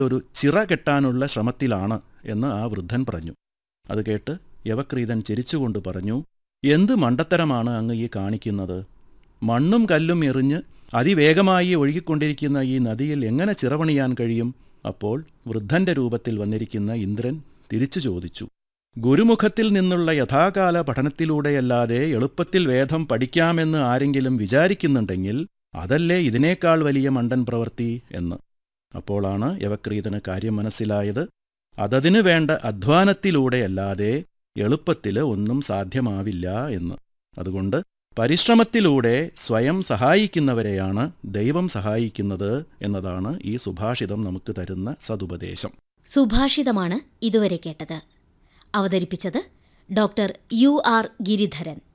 ഒരു ചിറ കെട്ടാനുള്ള ശ്രമത്തിലാണ് എന്ന് ആ വൃദ്ധൻ പറഞ്ഞു അത് കേട്ട് യവക്രീതൻ ചിരിച്ചുകൊണ്ട് പറഞ്ഞു എന്ത് മണ്ടത്തരമാണ് അങ്ങ് ഈ കാണിക്കുന്നത് മണ്ണും കല്ലും എറിഞ്ഞ് അതിവേഗമായി ഒഴുകിക്കൊണ്ടിരിക്കുന്ന ഈ നദിയിൽ എങ്ങനെ ചിറപണിയാൻ കഴിയും അപ്പോൾ വൃദ്ധന്റെ രൂപത്തിൽ വന്നിരിക്കുന്ന ഇന്ദ്രൻ തിരിച്ചു ചോദിച്ചു ഗുരുമുഖത്തിൽ നിന്നുള്ള യഥാകാല പഠനത്തിലൂടെയല്ലാതെ എളുപ്പത്തിൽ വേദം പഠിക്കാമെന്ന് ആരെങ്കിലും വിചാരിക്കുന്നുണ്ടെങ്കിൽ അതല്ലേ ഇതിനേക്കാൾ വലിയ മണ്ടൻ പ്രവൃത്തി എന്ന് അപ്പോളാണ് യവക്രീതന് കാര്യം മനസ്സിലായത് അതതിനു വേണ്ട അധ്വാനത്തിലൂടെയല്ലാതെ എളുപ്പത്തിൽ ഒന്നും സാധ്യമാവില്ല എന്ന് അതുകൊണ്ട് പരിശ്രമത്തിലൂടെ സ്വയം സഹായിക്കുന്നവരെയാണ് ദൈവം സഹായിക്കുന്നത് എന്നതാണ് ഈ സുഭാഷിതം നമുക്ക് തരുന്ന സതുപദേശം സുഭാഷിതമാണ് ഇതുവരെ കേട്ടത് അവതരിപ്പിച്ചത് ഡോക്ടർ യു ആർ ഗിരിധരൻ